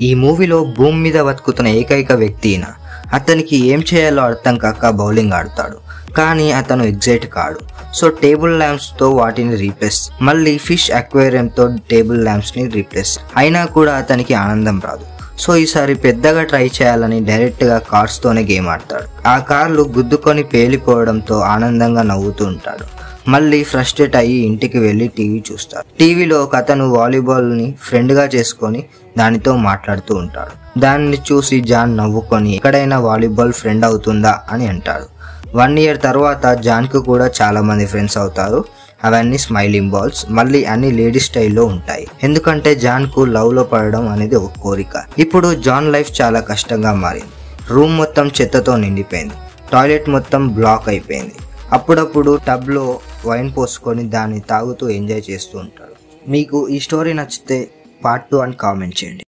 ఈ మూవీలో భూమి మీద బతుకుతున్న ఏకైక వ్యక్తి ఈయన అతనికి ఏం చేయాలో అర్థం కాక బౌలింగ్ ఆడతాడు కానీ అతను ఎగ్జైట్ కాడు సో టేబుల్ ల్యాంప్స్ తో వాటిని రీప్లేస్ మళ్ళీ ఫిష్ అక్వేరియం తో టేబుల్ ల్యాంప్స్ ని రీప్లేస్ అయినా కూడా అతనికి ఆనందం రాదు సో ఈసారి పెద్దగా ట్రై చేయాలని డైరెక్ట్ గా కార్స్ తోనే గేమ్ ఆడతాడు ఆ కార్లు గుద్దుకొని పేలిపోవడంతో ఆనందంగా నవ్వుతూ ఉంటాడు మళ్ళీ ఫ్రస్ట్రేట్ అయ్యి ఇంటికి వెళ్ళి టీవీ చూస్తాడు టీవీలో ఒక అతను వాలీబాల్ ని ఫ్రెండ్ గా చేసుకొని దానితో మాట్లాడుతూ ఉంటాడు దాన్ని చూసి జాన్ నవ్వుకొని ఎక్కడైనా వాలీబాల్ ఫ్రెండ్ అవుతుందా అని అంటాడు వన్ ఇయర్ తర్వాత జాన్కు కూడా చాలా మంది ఫ్రెండ్స్ అవుతారు అవన్నీ స్మైలింగ్ బాల్స్ మళ్ళీ అన్ని లేడీ స్టైల్లో ఉంటాయి ఎందుకంటే జాన్కు లవ్లో పడడం అనేది ఒక కోరిక ఇప్పుడు జాన్ లైఫ్ చాలా కష్టంగా మారింది రూమ్ మొత్తం చెత్తతో నిండిపోయింది టాయిలెట్ మొత్తం బ్లాక్ అయిపోయింది అప్పుడప్పుడు టబ్లో వైన్ పోసుకొని దాన్ని తాగుతూ ఎంజాయ్ చేస్తూ ఉంటాడు మీకు ఈ స్టోరీ నచ్చితే పార్ట్ టూ అని కామెంట్ చేయండి